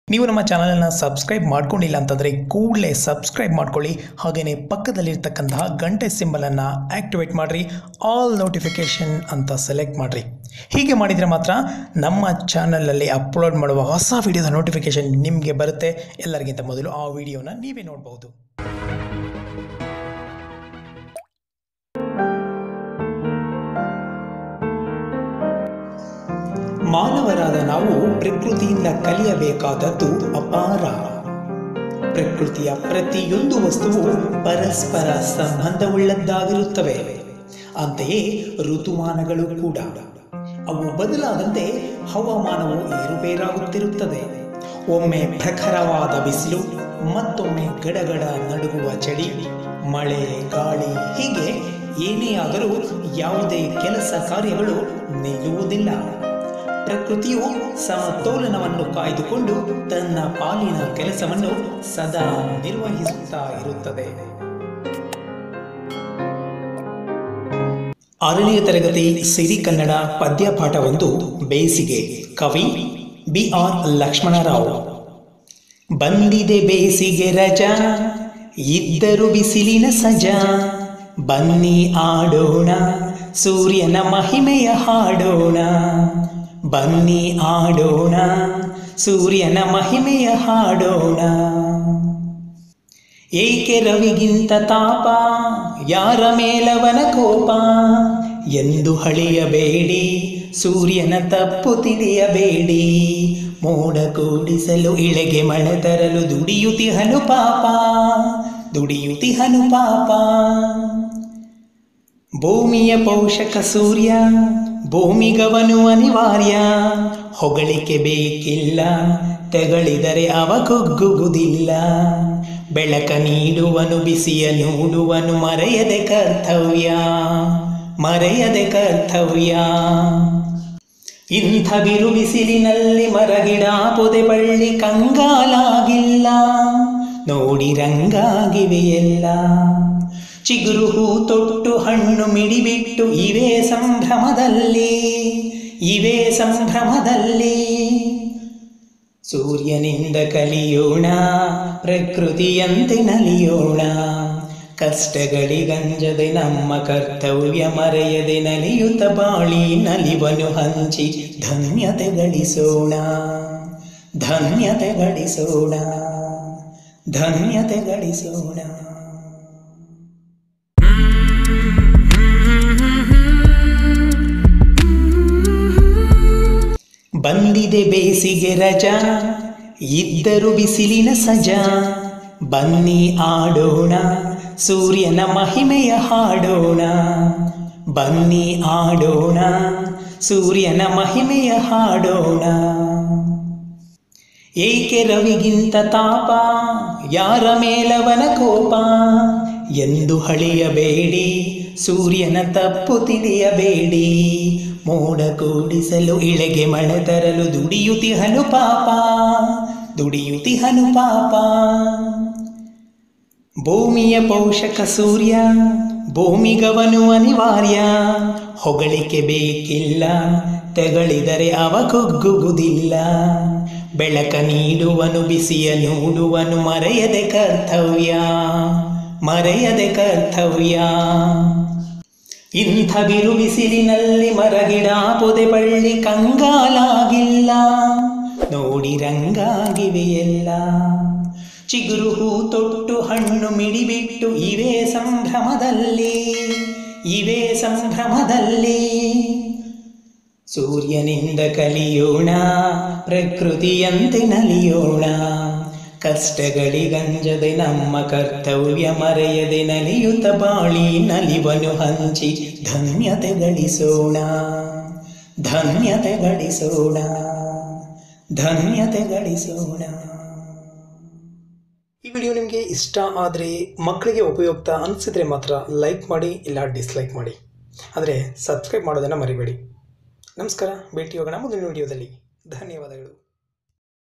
ನೀವು ನಮ್ಮ ಚಾನಲನ್ನು ಸಬ್ಸ್ಕ್ರೈಬ್ ಮಾಡ್ಕೊಂಡಿಲ್ಲ ಅಂತಂದರೆ ಕೂಡಲೇ ಸಬ್ಸ್ಕ್ರೈಬ್ ಮಾಡ್ಕೊಳ್ಳಿ ಹಾಗೆಯೇ ಪಕ್ಕದಲ್ಲಿರ್ತಕ್ಕಂತಹ ಗಂಟೆ ಸಿಂಬಲನ್ನು ಆ್ಯಕ್ಟಿವೇಟ್ ಮಾಡಿರಿ ಆಲ್ ನೋಟಿಫಿಕೇಷನ್ ಅಂತ ಸೆಲೆಕ್ಟ್ ಮಾಡಿರಿ ಹೀಗೆ ಮಾಡಿದರೆ ಮಾತ್ರ ನಮ್ಮ ಚಾನಲಲ್ಲಿ ಅಪ್ಲೋಡ್ ಮಾಡುವ ಹೊಸ ವಿಡಿಯೋದ ನೋಟಿಫಿಕೇಷನ್ ನಿಮಗೆ ಬರುತ್ತೆ ಎಲ್ಲರಿಗಿಂತ ಮೊದಲು ಆ ವಿಡಿಯೋನ ನೀವೇ ನೋಡಬಹುದು ಮಾನವರಾದ ನಾವು ಪ್ರಕೃತಿಯಿಂದ ಕಲಿಯಬೇಕಾದದ್ದು ಅಪಾರ ಪ್ರಕೃತಿಯ ಪ್ರತಿಯೊಂದು ವಸ್ತುವು ಪರಸ್ಪರ ಸಂಬಂಧವುಳ್ಳದ್ದಾಗಿರುತ್ತವೆ ಅಂತೆಯೇ ಋತುಮಾನಗಳು ಕೂಡ ಅವು ಬದಲಾದಂತೆ ಹವಾಮಾನವು ಏರುಪೇರಾಗುತ್ತಿರುತ್ತದೆ ಒಮ್ಮೆ ಪ್ರಖರವಾದ ಬಿಸಿಲು ಮತ್ತೊಮ್ಮೆ ಗಡಗಡ ನಡುಗುವ ಚಳಿ ಮಳೆ ಗಾಳಿ ಹೀಗೆ ಏನೇ ಆದರೂ ಯಾವುದೇ ಕೆಲಸ ಕಾರ್ಯಗಳು ನಿಲ್ಲುವುದಿಲ್ಲ ಪ್ರಕೃತಿಯು ಸಮತೋಲನವನ್ನು ಕಾಯ್ದುಕೊಂಡು ತನ್ನ ಪಾಲಿನ ಕೆಲಸವನ್ನು ಸದಾ ನಿರ್ವಹಿಸುತ್ತಾ ಇರುತ್ತದೆ ಆರನೆಯ ತರಗತಿ ಸಿರಿ ಕನ್ನಡ ಪದ್ಯಪಾಠ ಒಂದು ಬೇಸಿಗೆ ಕವಿ ಬಿ ಆರ್ ಲಕ್ಷ್ಮಣರಾವ್ ಬಂದಿದೆ ಬೇಸಿಗೆ ರಜಾ ಇದ್ದರು ಬಿಸಿಲಿನ ಸಜಾ ಬನ್ನಿ ಆಡೋಣ ಸೂರ್ಯನ ಮಹಿಮೆಯ ಹಾಡೋಣ ಬನ್ನಿ ಆಡೋಣ ಸೂರ್ಯನ ಮಹಿಮೆಯ ಹಾಡೋಣ ಏಕೆ ರವಿಗಿಂತ ತಾಪ ಯಾರ ಮೇಲವನ ಕೋಪ ಎಂದು ಹಳೆಯಬೇಡಿ ಸೂರ್ಯನ ತಪ್ಪು ತಿಳಿಯಬೇಡಿ ಮೋಡ ಕೂಡಿಸಲು ಇಳೆಗೆ ಮಳೆ ತರಲು ದುಡಿಯುತಿಹನು ಪಾಪ ದುಡಿಯುತಿಹನು ಪಾಪ ಭೂಮಿಯ ಪೋಷಕ ಸೂರ್ಯ ಭೂಮಿಗವನು ಅನಿವಾರ್ಯ ಹೊಗಳಿಕೆ ಬೇಕಿಲ್ಲ ತೆಗಳಿದರೆ ಅವ ಕುಗ್ಗುವುದಿಲ್ಲ ಬೆಳಕ ನೀಡುವನು ಬಿಸಿಯ ನೋಡುವನು ಮರೆಯದೆ ಕರ್ತವ್ಯ ಮರೆಯದೆ ಕರ್ತವ್ಯ ಇಂಥ ಬಿರು ಬಿಸಿಲಿನಲ್ಲಿ ಮರಗಿಡ ಪೊದೆ ಬಳ್ಳಿ ಕಂಗಾಲಾಗಿಲ್ಲ ನೋಡಿ ರಂಗಾಗಿವೆ ಎಲ್ಲ ಚಿಗುರು ಹೂ ತೊಟ್ಟು ಹಣ್ಣು ಮಿಡಿಬಿಟ್ಟು ಇವೇ ಸಂಭ್ರಮದಲ್ಲಿ ಇವೇ ಸಂಭ್ರಮದಲ್ಲಿ ಸೂರ್ಯನಿಂದ ಕಲಿಯೋಣ ಪ್ರಕೃತಿಯಂತೆ ನಲಿಯೋಣ ಕಷ್ಟಗಳಿಗಂಜದೆ ನಮ್ಮ ಕರ್ತವ್ಯ ಮರೆಯದೆ ನಲಿಯುತ್ತ ಬಾಳಿ ನಲಿವನು ಹಂಚಿ ಧನ್ಯತೆ ಗಳಿಸೋಣ ಧನ್ಯತೆ ಗಳಿಸೋಣ ಧನ್ಯತೆ ಗಳಿಸೋಣ ಬಂದಿದೆ ಬೇಸಿಗೆ ರಜಾ ಇದ್ದರು ಬಿಸಿಲಿನ ಸಜಾ ಬನ್ನಿ ಆಡೋಣ ಸೂರ್ಯನ ಮಹಿಮೆಯ ಹಾಡೋಣ ಬನ್ನಿ ಆಡೋಣ ಸೂರ್ಯನ ಮಹಿಮೆಯ ಹಾಡೋಣ ಏಕೆ ರವಿಗಿಂತ ತಾಪ ಯಾರ ಮೇಲವನ ಕೋಪ ಎಂದು ಹಳೆಯಬೇಡಿ ಸೂರ್ಯನ ತಪ್ಪು ತಿಳಿಯಬೇಡಿ ಮೋಡ ಕೂಡಿಸಲು ಇಳೆಗೆ ಮಳೆ ತರಲು ದುಡಿಯುತಿಹನು ಪಾಪ ದುಡಿಯುತಿಹನು ಪಾಪ ಭೂಮಿಯ ಪೋಷಕ ಸೂರ್ಯ ಭೂಮಿಗವನು ಅನಿವಾರ್ಯ ಹೊಗಳಿಕೆ ಬೇಕಿಲ್ಲ ತೆಗಳಿದರೆ ಅವ ಕುಗ್ಗುವುದಿಲ್ಲ ಬೆಳಕ ನೀಡುವನು ಬಿಸಿಯ ನೋಡುವನು ಮರೆಯದೆ ಕರ್ತವ್ಯ ಮರೆಯದೆ ಕರ್ತವ್ಯ ಇಂಥ ಬಿರು ಬಿಸಿಲಿನಲ್ಲಿ ಮರಗಿಡ ಪೊದೆ ಬಳ್ಳಿ ಕಂಗಾಲಾಗಿಲ್ಲ ನೋಡಿ ರಂಗಾಗಿವೆ ಎಲ್ಲ ಚಿಗುರು ಹೂ ತೊಟ್ಟು ಹಣ್ಣು ಮಿಡಿಬಿಟ್ಟು ಇವೇ ಸಂಭ್ರಮದಲ್ಲಿ ಇವೇ ಸಂಭ್ರಮದಲ್ಲಿ ಸೂರ್ಯನಿಂದ ಕಲಿಯೋಣ ಪ್ರಕೃತಿಯಂತೆ ನಲಿಯೋಣ ಕಷ್ಟಗಳಿಗಂಜದೆ ನಮ್ಮ ಕರ್ತವ್ಯ ಮರೆಯದೆ ನಲಿಯುತ್ತ ಬಾಳಿ ನಲಿವನು ಹಂಚಿ ಧನ್ಯತೆ ಗಳಿಸೋಣ ಧನ್ಯತೆ ಗಳಿಸೋಣ ಧನ್ಯತೆ ಗಳಿಸೋಣ ಈ ವಿಡಿಯೋ ನಿಮಗೆ ಇಷ್ಟ ಆದರೆ ಮಕ್ಕಳಿಗೆ ಉಪಯುಕ್ತ ಅನಿಸಿದ್ರೆ ಮಾತ್ರ ಲೈಕ್ ಮಾಡಿ ಇಲ್ಲ ಡಿಸ್ಲೈಕ್ ಮಾಡಿ ಆದರೆ ಸಬ್ಸ್ಕ್ರೈಬ್ ಮಾಡೋದನ್ನು ಮರಿಬೇಡಿ ನಮಸ್ಕಾರ ಭೇಟಿ ಹೋಗೋಣ ಮುಂದಿನ ವಿಡಿಯೋದಲ್ಲಿ ಧನ್ಯವಾದಗಳು